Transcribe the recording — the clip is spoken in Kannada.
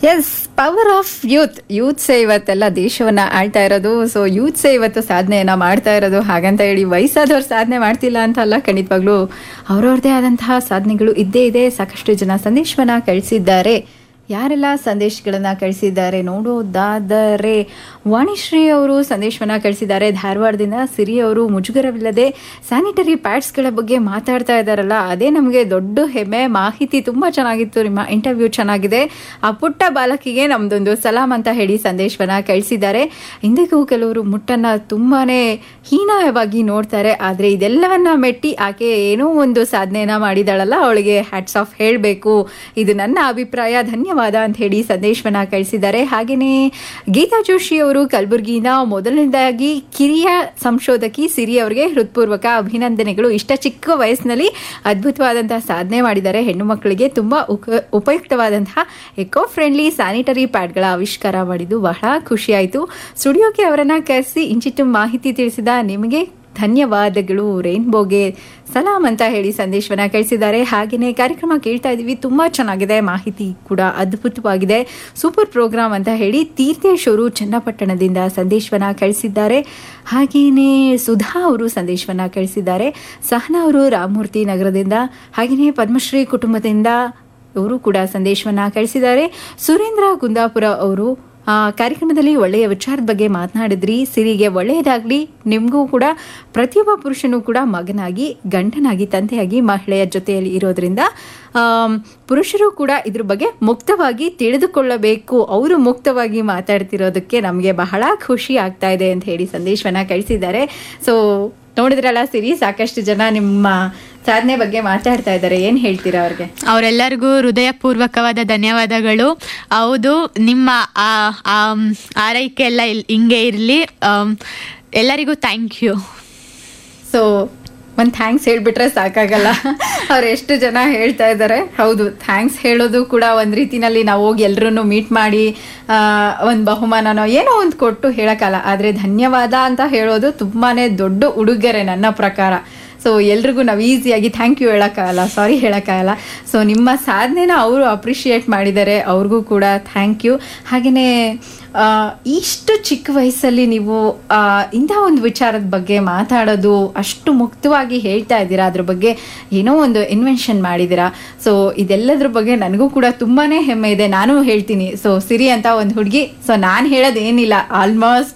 ಎಸ್ ಪವರ್ ಆಫ್ ಯೂತ್ ಯೂತ್ಸೇ ಇವತ್ತೆಲ್ಲ ದೇಶವನ್ನ ಆಳ್ತಾ ಇರೋದು ಸೊ ಯೂತ್ಸೇ ಇವತ್ತು ಸಾಧನೆಯನ್ನ ಮಾಡ್ತಾ ಇರೋದು ಹಾಗಂತ ಹೇಳಿ ವಯಸ್ಸಾದವ್ರು ಸಾಧನೆ ಮಾಡ್ತಿಲ್ಲ ಅಂತ ಅಲ್ಲ ಖಂಡಿತವಾಗ್ಲೂ ಅವ್ರವ್ರದೇ ಆದಂತಹ ಸಾಧನೆಗಳು ಇದ್ದೇ ಇದೆ ಸಾಕಷ್ಟು ಜನ ಸಂದೇಶವನ್ನ ಕಳಿಸಿದ್ದಾರೆ ಯಾರೆಲ್ಲ ಸಂದೇಶಗಳನ್ನ ಕಳಿಸಿದ್ದಾರೆ ನೋಡೋದಾದರೆ ವಾಣಿಶ್ರೀ ಅವರು ಸಂದೇಶವನ್ನ ಕಳಿಸಿದ್ದಾರೆ ಧಾರವಾಡದಿಂದ ಸಿರಿ ಅವರು ಮುಜುಗರವಿಲ್ಲದೆ ಸ್ಯಾನಿಟರಿ ಪ್ಯಾಡ್ಸ್ಗಳ ಬಗ್ಗೆ ಮಾತಾಡ್ತಾ ಇದ್ದಾರಲ್ಲ ಅದೇ ನಮಗೆ ದೊಡ್ಡ ಹೆಮ್ಮೆ ಮಾಹಿತಿ ತುಂಬಾ ಚೆನ್ನಾಗಿತ್ತು ನಿಮ್ಮ ಇಂಟರ್ವ್ಯೂ ಚೆನ್ನಾಗಿದೆ ಆ ಪುಟ್ಟ ಬಾಲಕಿಗೆ ನಮ್ದೊಂದು ಸಲಾಂ ಅಂತ ಹೇಳಿ ಸಂದೇಶವನ್ನ ಕಳಿಸಿದ್ದಾರೆ ಇಂದಿಗೂ ಕೆಲವರು ಮುಟ್ಟನ್ನ ತುಂಬಾನೇ ಹೀನಾಯವಾಗಿ ನೋಡ್ತಾರೆ ಆದ್ರೆ ಇದೆಲ್ಲವನ್ನ ಮೆಟ್ಟಿ ಆಕೆ ಏನೋ ಒಂದು ಸಾಧನೆಯನ್ನ ಮಾಡಿದಾಳಲ್ಲ ಅವಳಿಗೆ ಹ್ಯಾಟ್ಸ್ ಆಫ್ ಹೇಳಬೇಕು ಇದು ನನ್ನ ಅಭಿಪ್ರಾಯ ಧನ್ಯವಾದ ಅಂತ ಹೇಳಿ ಸಂದೇಶವನ್ನ ಕಳಿಸಿದ್ದಾರೆ ಹಾಗೇನೆ ಗೀತಾ ಜೋಶಿ ಅವರು ಕಲಬುರಗಿಯಿಂದ ಮೊದಲನೇದಾಗಿ ಕಿರಿಯ ಸಂಶೋಧಕಿ ಸಿರಿ ಅವರಿಗೆ ಹೃತ್ಪೂರ್ವಕ ಅಭಿನಂದನೆಗಳು ಇಷ್ಟ ಚಿಕ್ಕ ವಯಸ್ಸಿನಲ್ಲಿ ಅದ್ಭುತವಾದಂತಹ ಸಾಧನೆ ಮಾಡಿದ್ದಾರೆ ಹೆಣ್ಣು ಮಕ್ಕಳಿಗೆ ತುಂಬಾ ಉಕ- ಉಪಯುಕ್ತವಾದಂತಹ ಎಕೋ ಫ್ರೆಂಡ್ಲಿ ಸ್ಯಾನಿಟರಿ ಪ್ಯಾಡ್ಗಳ ಆವಿಷ್ಕಾರ ಮಾಡಿದ್ದು ಬಹಳ ಖುಷಿ ಆಯಿತು ಸ್ಟುಡಿಯೋಗೆ ಅವರನ್ನ ಕರೆಸಿ ಇಂಚಿಟ್ಟು ಮಾಹಿತಿ ತಿಳಿಸಿದ ನಿಮಗೆ ಧನ್ಯವಾದಗಳು ರೈನ್ಬೋಗೆ ಸಲಾಂ ಅಂತ ಹೇಳಿ ಸಂದೇಶವನ್ನ ಕಳಿಸಿದ್ದಾರೆ ಹಾಗೆಯೇ ಕಾರ್ಯಕ್ರಮ ಕೇಳ್ತಾ ಇದೀವಿ ತುಂಬಾ ಚೆನ್ನಾಗಿದೆ ಮಾಹಿತಿ ಕೂಡ ಅದ್ಭುತವಾಗಿದೆ ಸೂಪರ್ ಪ್ರೋಗ್ರಾಮ್ ಅಂತ ಹೇಳಿ ತೀರ್ಥೇಶ್ ಅವರು ಚನ್ನಪಟ್ಟಣದಿಂದ ಸಂದೇಶವನ್ನ ಕಳಿಸಿದ್ದಾರೆ ಹಾಗೆಯೇ ಸುಧಾ ಅವರು ಸಂದೇಶವನ್ನ ಕಳಿಸಿದ್ದಾರೆ ಸಹನಾ ಅವರು ರಾಮಮೂರ್ತಿ ನಗರದಿಂದ ಹಾಗೆಯೇ ಪದ್ಮಶ್ರೀ ಕುಟುಂಬದಿಂದ ಅವರು ಕೂಡ ಸಂದೇಶವನ್ನ ಕಳಿಸಿದ್ದಾರೆ ಸುರೇಂದ್ರ ಕುಂದಾಪುರ ಅವರು ಆ, ಕಾರ್ಯಕ್ರಮದಲ್ಲಿ ಒಳ್ಳೆಯ ವಿಚಾರದ ಬಗ್ಗೆ ಮಾತನಾಡಿದ್ರಿ ಸಿರಿಗೆ ಒಳ್ಳೆಯದಾಗ್ಲಿ ನಿಮಗೂ ಕೂಡ ಪ್ರತಿಯೊಬ್ಬ ಪುರುಷನೂ ಕೂಡ ಮಗನಾಗಿ ಗಂಡನಾಗಿ ತಂದೆಯಾಗಿ ಮಹಿಳೆಯ ಜೊತೆಯಲ್ಲಿ ಇರೋದ್ರಿಂದ ಆಮ್, ಪುರುಷರು ಕೂಡ ಇದ್ರ ಬಗ್ಗೆ ಮುಕ್ತವಾಗಿ ತಿಳಿದುಕೊಳ್ಳಬೇಕು ಅವರು ಮುಕ್ತವಾಗಿ ಮಾತಾಡ್ತಿರೋದಕ್ಕೆ ನಮಗೆ ಬಹಳ ಖುಷಿ ಆಗ್ತಾ ಇದೆ ಅಂತ ಹೇಳಿ ಸಂದೇಶವನ್ನ ಕಳಿಸಿದ್ದಾರೆ ಸೊ ನೋಡಿದ್ರಲ್ಲ ಸಿರಿ ಸಾಕಷ್ಟು ಜನ ನಿಮ್ಮ ಸಾಧನೆ ಬಗ್ಗೆ ಮಾತಾಡ್ತಾ ಇದ್ದಾರೆ ಏನ್ ಹೇಳ್ತೀರಾ ಅವ್ರಿಗೆ ಅವರೆಲ್ಲರಿಗೂ ಹೃದಯಪೂರ್ವಕವಾದ ಧನ್ಯವಾದಗಳು ಹೌದು ನಿಮ್ಮ ಆ- ಆ- ಆರೈಕೆ ಎಲ್ಲ ಇಲ್- ಹಿಂಗೆ ಇರಲಿ ಎಲ್ಲರಿಗೂ ಥ್ಯಾಂಕ್ ಯು ಸೊ ಒಂದು ಥ್ಯಾಂಕ್ಸ್ ಹೇಳ್ಬಿಟ್ರೆ ಸಾಕಾಗಲ್ಲ ಅವ್ರು ಎಷ್ಟು ಜನ ಹೇಳ್ತಾ ಇದ್ದಾರೆ ಹೌದು ಥ್ಯಾಂಕ್ಸ್ ಹೇಳೋದು ಕೂಡ ಒಂದು ರೀತಿನಲ್ಲಿ ನಾವು ಹೋಗಿ ಎಲ್ಲರನ್ನು ಮೀಟ್ ಮಾಡಿ ಒಂದು ಬಹುಮಾನನೋ ಏನೋ ಒಂದು ಕೊಟ್ಟು ಹೇಳಕ್ಕಲ್ಲ ಆದರೆ ಧನ್ಯವಾದ ಅಂತ ಹೇಳೋದು ತುಂಬಾನೇ ದೊಡ್ಡ ಉಡುಗೊರೆ ನನ್ನ ಪ್ರಕಾರ ಸೊ ಎಲ್ರಿಗೂ ನಾವು ಈಸಿಯಾಗಿ ಥ್ಯಾಂಕ್ ಯು ಹೇಳೋಕ್ಕಾಗಲ್ಲ ಸಾರಿ ಹೇಳೋಕ್ಕಾಗಲ್ಲ ಸೊ ನಿಮ್ಮ ಸಾಧನೆನ ಅವರು ಅಪ್ರಿಷಿಯೇಟ್ ಮಾಡಿದ್ದಾರೆ ಅವ್ರಿಗೂ ಕೂಡ ಥ್ಯಾಂಕ್ ಯು ಹಾಗೆಯೇ ಇಷ್ಟು ಚಿಕ್ಕ ವಯಸ್ಸಲ್ಲಿ ನೀವು ಆ, ಇಂಥ ಒಂದು ವಿಚಾರದ ಬಗ್ಗೆ ಮಾತಾಡೋದು ಅಷ್ಟು ಮುಕ್ತವಾಗಿ ಹೇಳ್ತಾ ಇದ್ದೀರಾ ಅದ್ರ ಬಗ್ಗೆ ಏನೋ ಒಂದು ಇನ್ವೆನ್ಷನ್ ಮಾಡಿದ್ದೀರಾ ಸೊ ಇದೆಲ್ಲದ್ರ ಬಗ್ಗೆ ನನಗೂ ಕೂಡ ತುಂಬಾನೇ ಹೆಮ್ಮೆ ಇದೆ ನಾನು ಹೇಳ್ತೀನಿ ಸೊ ಸಿರಿ ಅಂತ ಒಂದು ಹುಡುಗಿ ಸೊ ನಾನು ಹೇಳೋದೇನಿಲ್ಲ ಆಲ್ಮೋಸ್ಟ್